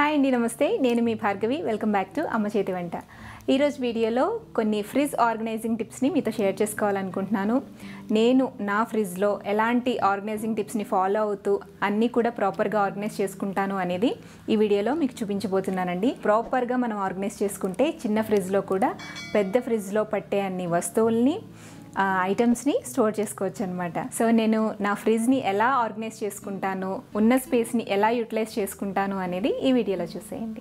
hi అండి నమస్తే నేను మీ భార్గవి వెల్కమ్ బ్యాక్ టు అమ్మ చేతి వంట ఈరోజు వీడియోలో కొన్ని ఫ్రిడ్జ్ ఆర్గనైజింగ్ టిప్స్ని మీతో షేర్ చేసుకోవాలనుకుంటున్నాను నేను నా ఫ్రిడ్జ్లో ఎలాంటి ఆర్గనైజింగ్ టిప్స్ని ఫాలో అవుతూ అన్నీ కూడా ప్రాపర్గా ఆర్గనైజ్ చేసుకుంటాను అనేది ఈ వీడియోలో మీకు చూపించబోతున్నానండి ప్రాపర్గా మనం ఆర్గనైజ్ చేసుకుంటే చిన్న ఫ్రిడ్జ్లో కూడా పెద్ద ఫ్రిడ్జ్లో పట్టే అన్ని వస్తువుల్ని ఆ ఐటమ్స్ని స్టోర్ చేసుకోవచ్చు అనమాట సో నేను నా ఫ్రిడ్జ్ని ఎలా ఆర్గనైజ్ చేసుకుంటాను ఉన్న స్పేస్ని ఎలా యూటిలైజ్ చేసుకుంటాను అనేది ఈ వీడియోలో చూసేయండి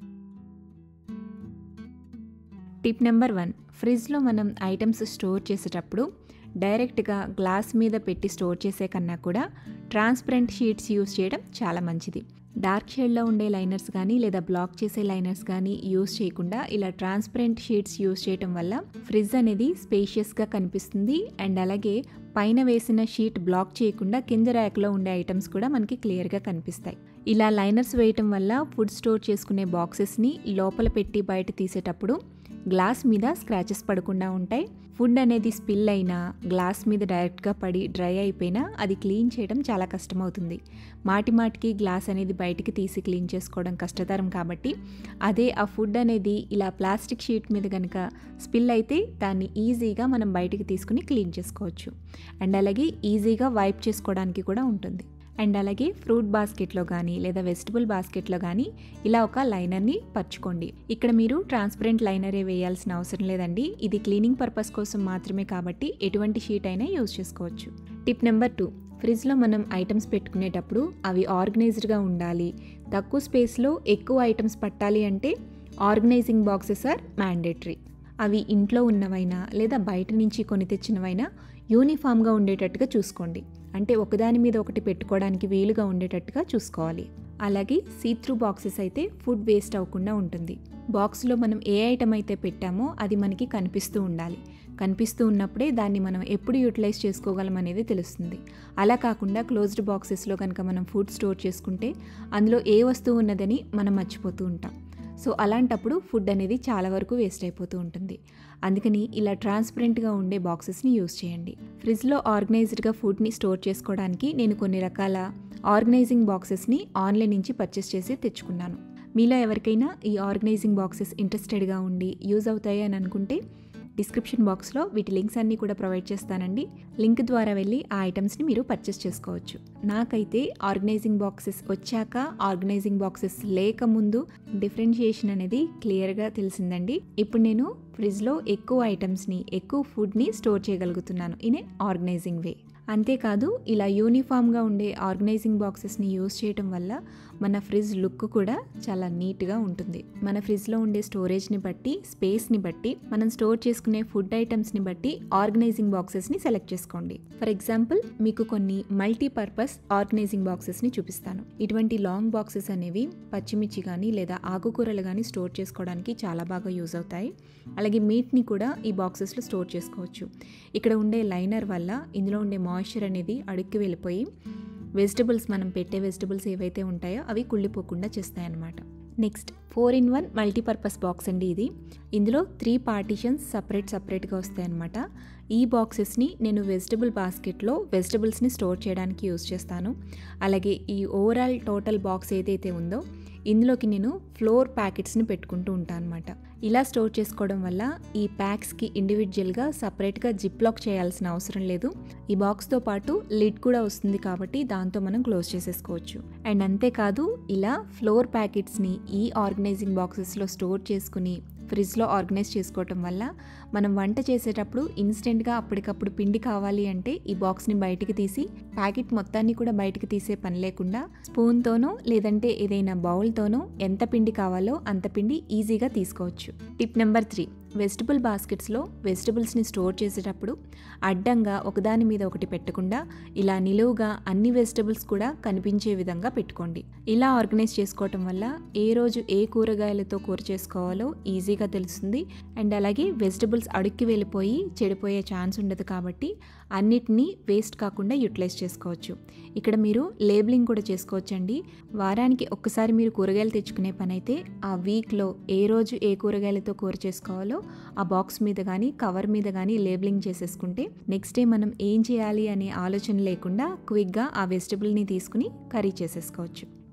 టిప్ నెంబర్ వన్ ఫ్రిడ్జ్లో మనం ఐటమ్స్ స్టోర్ చేసేటప్పుడు డైరెక్ట్గా గ్లాస్ మీద పెట్టి స్టోర్ చేసే కన్నా కూడా ట్రాన్స్పరెంట్ షీట్స్ యూస్ చేయడం చాలా మంచిది డార్క్ షేడ్లో ఉండే లైనర్స్ కానీ లేదా బ్లాక్ చేసే లైనర్స్ కానీ యూస్ చేయకుండా ఇలా ట్రాన్స్పరెంట్ షీట్స్ యూస్ చేయడం వల్ల ఫ్రిడ్జ్ అనేది స్పేషియస్గా కనిపిస్తుంది అండ్ అలాగే పైన వేసిన షీట్ బ్లాక్ చేయకుండా కింద ర్యాక్లో ఉండే ఐటమ్స్ కూడా మనకి క్లియర్గా కనిపిస్తాయి ఇలా లైనర్స్ వేయటం వల్ల ఫుడ్ స్టోర్ చేసుకునే బాక్సెస్ని లోపల పెట్టి బయట తీసేటప్పుడు గ్లాస్ మీద స్క్రాచెస్ పడకుండా ఉంటాయి ఫుడ్ అనేది స్పిల్ అయినా గ్లాస్ మీద డైరెక్ట్గా పడి డ్రై అయిపోయినా అది క్లీన్ చేయడం చాలా కష్టమవుతుంది మాటి మాటికి గ్లాస్ అనేది బయటికి తీసి క్లీన్ చేసుకోవడం కష్టతరం కాబట్టి అదే ఆ ఫుడ్ అనేది ఇలా ప్లాస్టిక్ షీట్ మీద కనుక స్పిల్ అయితే దాన్ని ఈజీగా మనం బయటికి తీసుకుని క్లీన్ చేసుకోవచ్చు అండ్ అలాగే ఈజీగా వైప్ చేసుకోవడానికి కూడా ఉంటుంది అండ్ అలాగే ఫ్రూట్ బాస్కెట్లో కానీ లేదా వెజిటబుల్ బాస్కెట్లో కానీ ఇలా ఒక లైనర్ని పరుచుకోండి ఇక్కడ మీరు ట్రాన్స్పరెంట్ లైనరే వేయాల్సిన అవసరం లేదండి ఇది క్లీనింగ్ పర్పస్ కోసం మాత్రమే కాబట్టి ఎటువంటి షీట్ అయినా యూజ్ చేసుకోవచ్చు టిప్ నెంబర్ టూ ఫ్రిడ్జ్లో మనం ఐటమ్స్ పెట్టుకునేటప్పుడు అవి ఆర్గనైజ్డ్గా ఉండాలి తక్కువ స్పేస్లో ఎక్కువ ఐటమ్స్ పట్టాలి అంటే ఆర్గనైజింగ్ బాక్సెస్ ఆర్ మ్యాండేటరీ అవి ఇంట్లో ఉన్నవైనా లేదా బయట నుంచి కొని తెచ్చినవైనా యూనిఫామ్గా ఉండేటట్టుగా చూసుకోండి అంటే ఒకదాని మీద ఒకటి పెట్టుకోవడానికి వీలుగా ఉండేటట్టుగా చూసుకోవాలి అలాగే సీత్రూ బాక్సెస్ అయితే ఫుడ్ వేస్ట్ అవ్వకుండా ఉంటుంది బాక్స్లో మనం ఏ ఐటమ్ అయితే పెట్టామో అది మనకి కనిపిస్తూ ఉండాలి కనిపిస్తూ ఉన్నప్పుడే దాన్ని మనం ఎప్పుడు యూటిలైజ్ చేసుకోగలం అనేది తెలుస్తుంది అలా కాకుండా క్లోజ్డ్ బాక్సెస్లో కనుక మనం ఫుడ్ స్టోర్ చేసుకుంటే అందులో ఏ వస్తువు ఉన్నదని మనం మర్చిపోతూ ఉంటాం సో అలాంటప్పుడు ఫుడ్ అనేది చాలా వరకు వేస్ట్ అయిపోతూ ఉంటుంది అందుకని ఇలా ట్రాన్స్పరెంట్గా ఉండే బాక్సెస్ని యూస్ చేయండి ఫ్రిడ్జ్లో ఆర్గనైజ్డ్గా ఫుడ్ని స్టోర్ చేసుకోవడానికి నేను కొన్ని రకాల ఆర్గనైజింగ్ బాక్సెస్ని ఆన్లైన్ నుంచి పర్చేస్ చేసి తెచ్చుకున్నాను మీలో ఎవరికైనా ఈ ఆర్గనైజింగ్ బాక్సెస్ ఇంట్రెస్టెడ్గా ఉండి యూజ్ అవుతాయి అని అనుకుంటే డిస్క్రిప్షన్ బాక్స్లో వీటి లింక్స్ అన్నీ కూడా ప్రొవైడ్ చేస్తానండి లింక్ ద్వారా వెళ్ళి ఆ ఐటమ్స్ని మీరు పర్చేస్ చేసుకోవచ్చు నాకైతే ఆర్గనైజింగ్ బాక్సెస్ వచ్చాక ఆర్గనైజింగ్ బాక్సెస్ లేకముందు డిఫరెన్షియేషన్ అనేది క్లియర్గా తెలిసిందండి ఇప్పుడు నేను ఫ్రిడ్జ్లో ఎక్కువ ఐటమ్స్ని ఎక్కువ ఫుడ్ని స్టోర్ చేయగలుగుతున్నాను ఇన్ ఏ ఆర్గనైజింగ్ వే అంతేకాదు ఇలా యూనిఫామ్గా ఉండే ఆర్గనైజింగ్ బాక్సెస్ని యూస్ చేయడం వల్ల మన ఫ్రిడ్జ్ లుక్ కూడా చాలా నీట్గా ఉంటుంది మన ఫ్రిడ్జ్లో ఉండే స్టోరేజ్ని బట్టి స్పేస్ని బట్టి మనం స్టోర్ చేసుకునే ఫుడ్ ఐటమ్స్ని బట్టి ఆర్గనైజింగ్ బాక్సెస్ని సెలెక్ట్ చేసుకోండి ఫర్ ఎగ్జాంపుల్ మీకు కొన్ని మల్టీపర్పస్ ఆర్గనైజింగ్ బాక్సెస్ని చూపిస్తాను ఇటువంటి లాంగ్ బాక్సెస్ అనేవి పచ్చిమిర్చి కానీ లేదా ఆకుకూరలు కానీ స్టోర్ చేసుకోవడానికి చాలా బాగా యూజ్ అవుతాయి అలాగే మీట్ని కూడా ఈ బాక్సెస్లో స్టోర్ చేసుకోవచ్చు ఇక్కడ ఉండే లైనర్ వల్ల ఇందులో ఉండే మాయిశ్చర్ అనేది అడుక్కి వెళ్ళిపోయి వెజిటబుల్స్ మనం పెట్టే వెజిటబుల్స్ ఏవైతే ఉంటాయో అవి కుళ్ళిపోకుండా చేస్తాయన్నమాట next four in one multipurpose box అండి ఇది ఇందులో త్రీ పార్టీషన్స్ సపరేట్ సపరేట్గా వస్తాయన్నమాట ఈ బాక్సెస్ని నేను వెజిటబుల్ బాస్కెట్లో వెజిటబుల్స్ని స్టోర్ చేయడానికి యూజ్ చేస్తాను అలాగే ఈ ఓవరాల్ టోటల్ బాక్స్ ఏదైతే ఉందో ఇందులోకి నేను ఫ్లోర్ ప్యాకెట్స్ని పెట్టుకుంటూ ఉంటాను అనమాట ఇలా స్టోర్ చేసుకోవడం వల్ల ఈ ప్యాక్స్కి ఇండివిజువల్గా సపరేట్గా జిప్ లాక్ చేయాల్సిన అవసరం లేదు ఈ బాక్స్తో పాటు లిడ్ కూడా వస్తుంది కాబట్టి దాంతో మనం క్లోజ్ చేసేసుకోవచ్చు అండ్ అంతేకాదు ఇలా ఫ్లోర్ ప్యాకెట్స్ని ఈ ఆర్గనైజింగ్ బాక్సెస్లో స్టోర్ చేసుకుని ఫ్రిడ్జ్లో ఆర్గనైజ్ చేసుకోవటం వల్ల మనం వంట చేసేటప్పుడు ఇన్స్టెంట్గా అప్పటికప్పుడు పిండి కావాలి అంటే ఈ బాక్స్ని బయటికి తీసి ప్యాకెట్ మొత్తాన్ని కూడా బయటికి తీసే పని లేకుండా స్పూన్తోనో లేదంటే ఏదైనా బౌల్తోనో ఎంత పిండి కావాలో అంత పిండి ఈజీగా తీసుకోవచ్చు టిప్ నెంబర్ త్రీ వెజిటబుల్ బాస్కెట్స్లో వెజిటబుల్స్ని స్టోర్ చేసేటప్పుడు అడ్డంగా ఒకదాని మీద ఒకటి పెట్టకుండా ఇలా నిలువుగా అన్ని వెజిటబుల్స్ కూడా కనిపించే విధంగా పెట్టుకోండి ఇలా ఆర్గనైజ్ చేసుకోవటం వల్ల ఏ రోజు ఏ కూరగాయలతో కూర చేసుకోవాలో ఈజీగా తెలుస్తుంది అండ్ అలాగే వెజిటబుల్స్ అడుక్కి వెళ్ళిపోయి చెడిపోయే ఛాన్స్ ఉండదు కాబట్టి అన్నిటినీ వేస్ట్ కాకుండా యూటిలైజ్ చేసుకోవచ్చు ఇక్కడ మీరు లేబులింగ్ కూడా చేసుకోవచ్చండి వారానికి ఒక్కసారి మీరు కూరగాయలు తెచ్చుకునే పని అయితే ఆ వీక్లో ఏ రోజు ఏ కూరగాయలతో కూర చేసుకోవాలో ఆ బాక్స్ మీద కానీ కవర్ మీద కానీ లేబులింగ్ చేసేసుకుంటే నెక్స్ట్ డే మనం ఏం చేయాలి అనే ఆలోచన లేకుండా క్విక్గా ఆ వెజిటబుల్ని తీసుకుని కర్రీ చేసేసుకోవచ్చు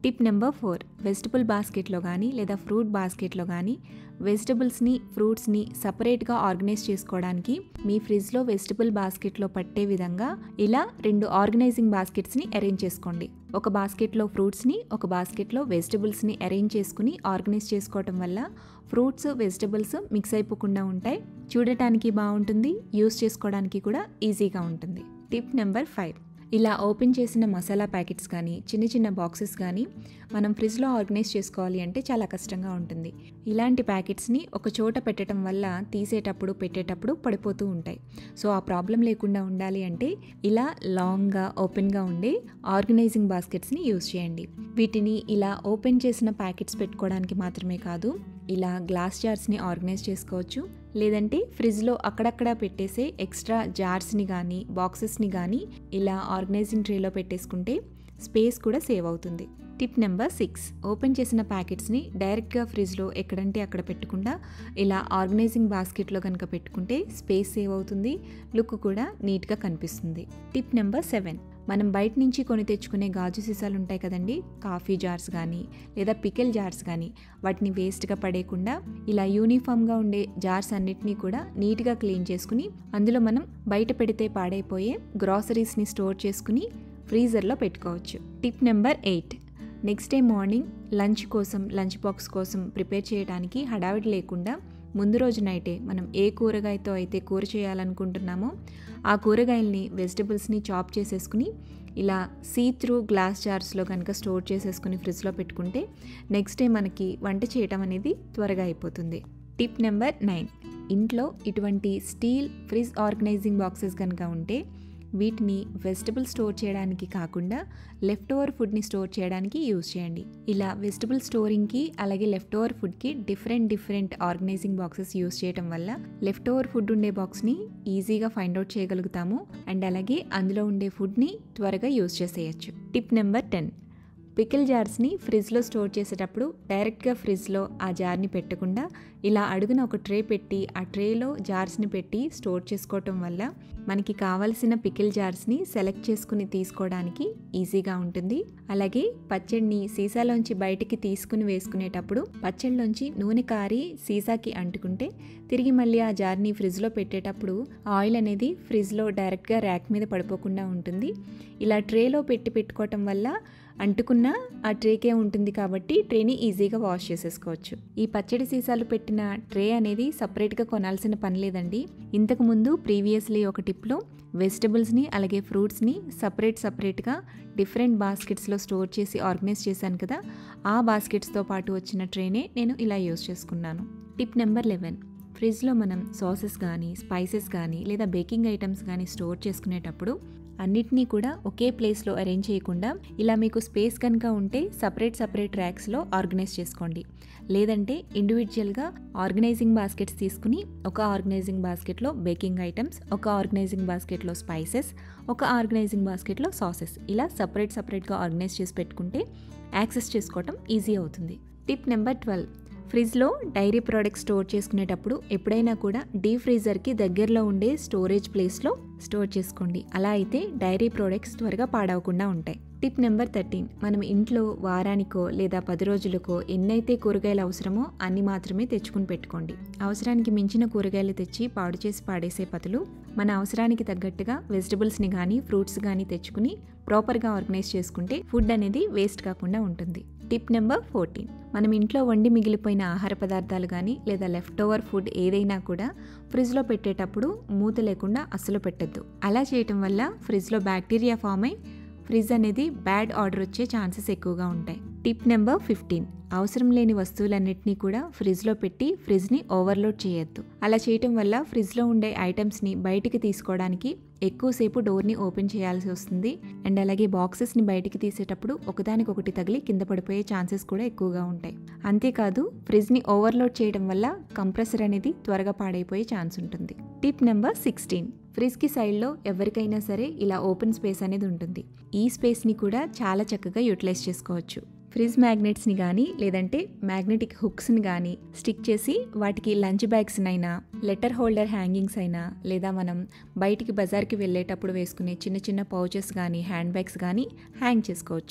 టిప్ నెంబర్ ఫోర్ వెజిటబుల్ బాస్కెట్లో కానీ లేదా ఫ్రూట్ బాస్కెట్లో కానీ వెజిటబుల్స్ని ఫ్రూట్స్ని సపరేట్గా ఆర్గనైజ్ చేసుకోవడానికి మీ ఫ్రిడ్జ్లో వెజిటబుల్ బాస్కెట్లో పట్టే విధంగా ఇలా రెండు ఆర్గనైజింగ్ బాస్కెట్స్ని అరేంజ్ చేసుకోండి ఒక బాస్కెట్లో ఫ్రూట్స్ని ఒక బాస్కెట్లో వెజిటబుల్స్ని అరేంజ్ చేసుకుని ఆర్గనైజ్ చేసుకోవటం వల్ల ఫ్రూట్స్ వెజిటబుల్స్ మిక్స్ అయిపోకుండా ఉంటాయి చూడటానికి బాగుంటుంది యూస్ చేసుకోవడానికి కూడా ఈజీగా ఉంటుంది టిప్ నెంబర్ ఫైవ్ ఇలా ఓపెన్ చేసిన మసాలా ప్యాకెట్స్ కానీ చిన్న చిన్న బాక్సెస్ కానీ మనం ఫ్రిడ్జ్లో ఆర్గనైజ్ చేసుకోవాలి అంటే చాలా కష్టంగా ఉంటుంది ఇలాంటి ప్యాకెట్స్ని ఒక చోట పెట్టడం వల్ల తీసేటప్పుడు పెట్టేటప్పుడు పడిపోతూ ఉంటాయి సో ఆ ప్రాబ్లం లేకుండా ఉండాలి అంటే ఇలా లాంగ్గా ఓపెన్గా ఉండే ఆర్గనైజింగ్ బాస్కెట్స్ని యూజ్ చేయండి వీటిని ఇలా ఓపెన్ చేసిన ప్యాకెట్స్ పెట్టుకోవడానికి మాత్రమే కాదు ఇలా గ్లాస్ జార్స్ని ఆర్గనైజ్ చేసుకోవచ్చు లేదంటే ఫ్రిడ్జ్లో అక్కడక్కడ పెట్టేసే ఎక్స్ట్రా జార్స్ని కానీ బాక్సెస్ని కానీ ఇలా ఆర్గనైజింగ్ ట్రేలో పెట్టేసుకుంటే స్పేస్ కూడా సేవ్ అవుతుంది టిప్ నెంబర్ సిక్స్ ఓపెన్ చేసిన ప్యాకెట్స్ని డైరెక్ట్గా ఫ్రిడ్జ్లో ఎక్కడంటే అక్కడ పెట్టకుండా ఇలా ఆర్గనైజింగ్ బాస్కెట్లో కనుక పెట్టుకుంటే స్పేస్ సేవ్ అవుతుంది లుక్ కూడా నీట్గా కనిపిస్తుంది టిప్ నెంబర్ సెవెన్ మనం బయట నుంచి కొని తెచ్చుకునే గాజు సీసాలు ఉంటాయి కదండి కాఫీ జార్స్ కానీ లేదా పికెల్ జార్స్ కానీ వాటిని వేస్ట్గా పడేయకుండా ఇలా యూనిఫామ్గా ఉండే జార్స్ అన్నిటినీ కూడా నీట్గా క్లీన్ చేసుకుని అందులో మనం బయట పెడితే పాడైపోయే గ్రాసరీస్ని స్టోర్ చేసుకుని ఫ్రీజర్లో పెట్టుకోవచ్చు tip number eight next day morning lunch కోసం లంచ్ బాక్స్ కోసం ప్రిపేర్ చేయడానికి హడావిడి లేకుండా ముందు రోజు నైటే మనం ఏ కూరగాయతో అయితే కూర చేయాలనుకుంటున్నామో ఆ కూరగాయల్ని వెజిటబుల్స్ని చాప్ చేసేసుకుని ఇలా సీ త్రూ గ్లాస్ జార్స్లో కనుక స్టోర్ చేసేసుకుని ఫ్రిడ్జ్లో పెట్టుకుంటే నెక్స్ట్ డే మనకి వంట చేయటం అనేది త్వరగా అయిపోతుంది టిప్ నెంబర్ నైన్ ఇంట్లో ఇటువంటి స్టీల్ ఫ్రిడ్జ్ ఆర్గనైజింగ్ బాక్సెస్ కనుక ఉంటే వీటిని వెజిటబుల్ స్టోర్ చేయడానికి కాకుండా లెఫ్ట్ ఓవర్ ఫుడ్ని స్టోర్ చేయడానికి యూజ్ చేయండి ఇలా వెజిటబుల్ స్టోరింగ్కి అలాగే లెఫ్ట్ ఓవర్ ఫుడ్కి different different organizing boxes use చేయడం వల్ల లెఫ్ట్ ఓవర్ ఫుడ్ ఉండే బాక్స్ని ఈజీగా ఫైండ్ అవుట్ చేయగలుగుతాము అండ్ అలాగే అందులో ఉండే ఫుడ్ని త్వరగా యూజ్ చేసేయచ్చు టిప్ నెంబర్ టెన్ పికిల్ జార్స్ని ఫ్రిడ్జ్లో స్టోర్ చేసేటప్పుడు డైరెక్ట్గా ఫ్రిడ్జ్లో ఆ జార్ని పెట్టకుండా ఇలా అడుగున ఒక ట్రే పెట్టి ఆ ట్రేలో జార్స్ని పెట్టి స్టోర్ చేసుకోవటం వల్ల మనకి కావలసిన పికిల్ జార్స్ని సెలెక్ట్ చేసుకుని తీసుకోవడానికి ఈజీగా ఉంటుంది అలాగే పచ్చడిని సీసాలోంచి బయటికి తీసుకుని వేసుకునేటప్పుడు పచ్చడిలోంచి నూనె కారి సీసాకి అంటుకుంటే తిరిగి మళ్ళీ ఆ జార్ని ఫ్రిడ్జ్లో పెట్టేటప్పుడు ఆయిల్ అనేది ఫ్రిడ్జ్లో డైరెక్ట్గా ర్యాక్ మీద పడిపోకుండా ఉంటుంది ఇలా ట్రేలో పెట్టి పెట్టుకోవటం వల్ల అంటుకున్న ఆ ట్రేకే ఉంటుంది కాబట్టి ట్రేని ఈజీగా వాష్ చేసేసుకోవచ్చు ఈ పచ్చడి సీసాలు పెట్టిన ట్రే అనేది సపరేట్గా కొనాల్సిన పని లేదండి ఇంతకుముందు ప్రీవియస్లీ ఒక టిప్లో వెజిటబుల్స్ని అలాగే ఫ్రూట్స్ని సపరేట్ సపరేట్గా డిఫరెంట్ బాస్కెట్స్లో స్టోర్ చేసి ఆర్గనైజ్ చేశాను కదా ఆ బాస్కెట్స్తో పాటు వచ్చిన ట్రేనే నేను ఇలా యూస్ చేసుకున్నాను టిప్ నెంబర్ లెవెన్ ఫ్రిడ్జ్లో మనం సాసెస్ కానీ స్పైసెస్ కానీ లేదా బేకింగ్ ఐటమ్స్ కానీ స్టోర్ చేసుకునేటప్పుడు అన్నిటినీ కూడా ఒకే ప్లేస్లో అరేంజ్ చేయకుండా ఇలా మీకు స్పేస్ కనుక ఉంటే సపరేట్ సపరేట్ ర్యాక్స్లో ఆర్గనైజ్ చేసుకోండి లేదంటే ఇండివిజువల్గా ఆర్గనైజింగ్ బాస్కెట్స్ తీసుకుని ఒక ఆర్గనైజింగ్ బాస్కెట్లో బేకింగ్ ఐటమ్స్ ఒక ఆర్గనైజింగ్ బాస్కెట్లో స్పైసెస్ ఒక ఆర్గనైజింగ్ బాస్కెట్లో సాసెస్ ఇలా సపరేట్ సపరేట్గా ఆర్గనైజ్ చేసి పెట్టుకుంటే యాక్సెస్ చేసుకోవటం ఈజీ అవుతుంది టిప్ నెంబర్ ట్వెల్వ్ ఫ్రిడ్జ్లో డైరీ ప్రోడక్ట్స్ స్టోర్ చేసుకునేటప్పుడు ఎప్పుడైనా కూడా డీప్ ఫ్రీజర్కి దగ్గరలో ఉండే స్టోరేజ్ ప్లేస్లో స్టోర్ చేసుకోండి అలా అయితే డైరీ ప్రోడక్ట్స్ త్వరగా పాడవకుండా ఉంటాయి టిప్ నెంబర్ థర్టీన్ మనం ఇంట్లో వారానికో లేదా పది రోజులకో ఎన్నైతే కూరగాయలు అవసరమో అన్ని మాత్రమే తెచ్చుకుని పెట్టుకోండి అవసరానికి మించిన కూరగాయలు తెచ్చి పాడు చేసి పాడేసే బదులు మన అవసరానికి తగ్గట్టుగా వెజిటబుల్స్ని కానీ ఫ్రూట్స్ కానీ తెచ్చుకుని ప్రాపర్గా ఆర్గనైజ్ చేసుకుంటే ఫుడ్ అనేది వేస్ట్ కాకుండా ఉంటుంది టిప్ నెంబర్ ఫోర్టీన్ మనం ఇంట్లో వండి మిగిలిపోయిన ఆహార పదార్థాలు కానీ లేదా లెఫ్ట్ ఓవర్ ఫుడ్ ఏదైనా కూడా ఫ్రిడ్జ్లో పెట్టేటప్పుడు మూత లేకుండా అస్సలు పెట్టద్దు అలా చేయటం వల్ల ఫ్రిడ్జ్లో బ్యాక్టీరియా ఫామ్ అయి ఫ్రిడ్జ్ అనేది బ్యాడ్ ఆర్డర్ వచ్చే ఛాన్సెస్ ఎక్కువగా ఉంటాయి టిప్ నెంబర్ ఫిఫ్టీన్ అవసరం లేని వస్తువులన్నింటినీ కూడా ఫ్రిడ్జ్లో పెట్టి ఫ్రిడ్జ్ని ఓవర్లోడ్ చేయొద్దు అలా చేయటం వల్ల ఫ్రిడ్జ్లో ఉండే ఐటమ్స్ని బయటికి తీసుకోవడానికి ఎక్కువసేపు డోర్ని ఓపెన్ చేయాల్సి వస్తుంది అండ్ అలాగే బాక్సెస్ని బయటికి తీసేటప్పుడు ఒకదానికొకటి తగిలి కింద పడిపోయే ఛాన్సెస్ కూడా ఎక్కువగా ఉంటాయి అంతేకాదు ఫ్రిడ్జ్ని ఓవర్లోడ్ చేయడం వల్ల కంప్రెసర్ అనేది త్వరగా పాడైపోయే ఛాన్స్ ఉంటుంది టిప్ నెంబర్ సిక్స్టీన్ ఫ్రిడ్జ్కి సైడ్లో ఎవరికైనా సరే ఇలా ఓపెన్ స్పేస్ అనేది ఉంటుంది ఈ స్పేస్ని కూడా చాలా చక్కగా యూటిలైజ్ చేసుకోవచ్చు ఫ్రిడ్జ్ మ్యాగ్నెట్స్ని కానీ లేదంటే మ్యాగ్నెటిక్ హుక్స్ని కానీ స్టిక్ చేసి వాటికి లంచ్ బ్యాగ్స్నైనా లెటర్ హోల్డర్ హ్యాంగింగ్స్ అయినా లేదా మనం బయటికి బజార్కి వెళ్ళేటప్పుడు వేసుకునే చిన్న చిన్న పౌచెస్ కానీ హ్యాండ్ బ్యాగ్స్ కానీ హ్యాంగ్ చేసుకోవచ్చు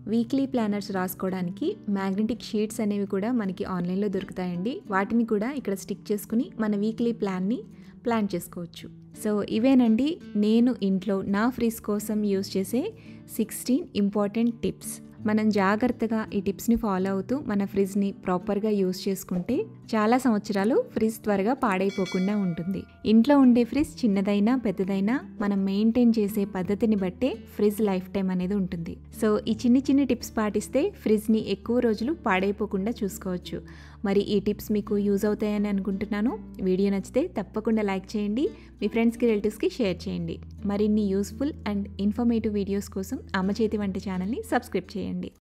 వీక్లీ ప్లానర్స్ రాసుకోవడానికి మ్యాగ్నెటిక్ షీట్స్ అనేవి కూడా మనకి ఆన్లైన్లో దొరుకుతాయండి వాటిని కూడా ఇక్కడ స్టిక్ చేసుకుని మన వీక్లీ ప్లాన్ని ప్లాన్ చేసుకోవచ్చు సో ఇవేనండి నేను ఇంట్లో నా ఫ్రిజ్ కోసం యూస్ చేసే సిక్స్టీన్ ఇంపార్టెంట్ టిప్స్ మనం జాగ్రత్తగా ఈ టిప్స్ని ఫాలో అవుతూ మన ఫ్రిడ్జ్ని ప్రాపర్గా యూస్ చేసుకుంటే చాలా సంవత్సరాలు ఫ్రిడ్జ్ త్వరగా పాడైపోకుండా ఉంటుంది ఇంట్లో ఉండే ఫ్రిడ్జ్ చిన్నదైనా పెద్దదైనా మనం మెయింటైన్ చేసే పద్ధతిని బట్టే ఫ్రిడ్జ్ లైఫ్ టైం అనేది ఉంటుంది సో ఈ చిన్ని చిన్ని టిప్స్ పాటిస్తే ఫ్రిడ్జ్ని ఎక్కువ రోజులు పాడైపోకుండా చూసుకోవచ్చు మరి ఈ టిప్స్ మీకు యూజ్ అవుతాయని అనుకుంటున్నాను వీడియో నచ్చితే తప్పకుండా లైక్ చేయండి మీ ఫ్రెండ్స్కి రిలేటివ్స్కి షేర్ చేయండి మరిన్ని యూస్ఫుల్ అండ్ ఇన్ఫర్మేటివ్ వీడియోస్ కోసం అమ్మ చేతి వంట ఛానల్ని సబ్స్క్రైబ్ చేయండి